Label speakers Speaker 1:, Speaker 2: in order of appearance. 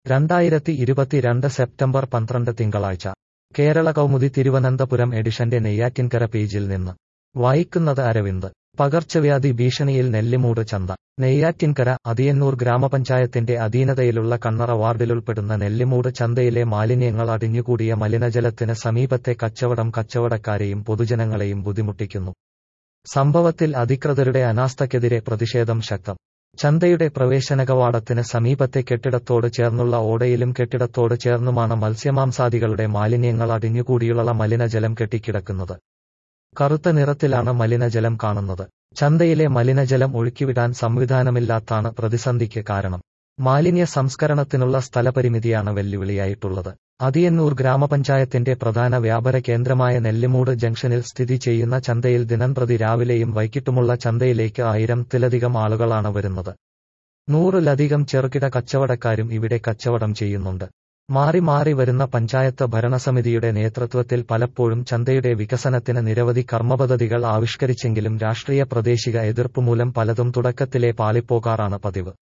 Speaker 1: രണ്ടായിരത്തി ഇരുപത്തിരണ്ട് സെപ്റ്റംബർ പന്ത്രണ്ട് തിങ്കളാഴ്ച കേരള കൗമുദി തിരുവനന്തപുരം എഡിഷന്റെ നെയ്യാറ്റിൻകര പേജിൽ നിന്ന് വായിക്കുന്നത് അരവിന്ദ് പകർച്ചവ്യാധി ഭീഷണിയിൽ നെല്ലിമൂട് ചന്ത നെയ്യാറ്റിൻകര അതിയന്നൂർ ഗ്രാമപഞ്ചായത്തിന്റെ അധീനതയിലുള്ള കണ്ണറ വാർഡിലുൾപ്പെടുന്ന നെല്ലിമൂട് ചന്തയിലെ മാലിന്യങ്ങൾ അടിഞ്ഞുകൂടിയ മലിനജലത്തിന് സമീപത്തെ കച്ചവടം കച്ചവടക്കാരെയും പൊതുജനങ്ങളെയും ബുദ്ധിമുട്ടിക്കുന്നു സംഭവത്തിൽ അധികൃതരുടെ അനാസ്ഥയ്ക്കെതിരെ പ്രതിഷേധം ശക്തം ചന്തയുടെ പ്രവേശന കവാടത്തിന് സമീപത്തെ കെട്ടിടത്തോട് ചേർന്നുള്ള ഓടയിലും കെട്ടിടത്തോട് ചേർന്നുമാണ് മത്സ്യമാംസാദികളുടെ മാലിന്യങ്ങൾ അടിഞ്ഞുകൂടിയുള്ള മലിനജലം കെട്ടിക്കിടക്കുന്നത് കറുത്ത നിറത്തിലാണ് മലിനജലം കാണുന്നത് ചന്തയിലെ മലിനജലം ഒഴുക്കിവിടാൻ സംവിധാനമില്ലാത്താണ് പ്രതിസന്ധിക്ക് കാരണം മാലിന്യ സംസ്കരണത്തിനുള്ള സ്ഥലപരിമിതിയാണ് വെല്ലുവിളിയായിട്ടുള്ളത് അതിയന്നൂർ ഗ്രാമപഞ്ചായത്തിന്റെ പ്രധാന വ്യാപാര കേന്ദ്രമായ നെല്ലിമൂട് ജംഗ്ഷനിൽ സ്ഥിതി ചെയ്യുന്ന ചന്തയിൽ ദിനംപ്രതി രാവിലെയും വൈകിട്ടുമുള്ള ചന്തയിലേക്ക് ആയിരത്തിലധികം ആളുകളാണ് വരുന്നത് നൂറിലധികം ചെറുകിട കച്ചവടക്കാരും ഇവിടെ കച്ചവടം ചെയ്യുന്നുണ്ട് മാറി മാറി വരുന്ന പഞ്ചായത്ത് ഭരണസമിതിയുടെ നേതൃത്വത്തിൽ പലപ്പോഴും ചന്തയുടെ വികസനത്തിന് നിരവധി കർമ്മപദ്ധതികൾ ആവിഷ്കരിച്ചെങ്കിലും രാഷ്ട്രീയ പ്രദേശിക എതിർപ്പുമൂലം പലതും തുടക്കത്തിലെ പാളിപ്പോകാറാണ് പതിവ്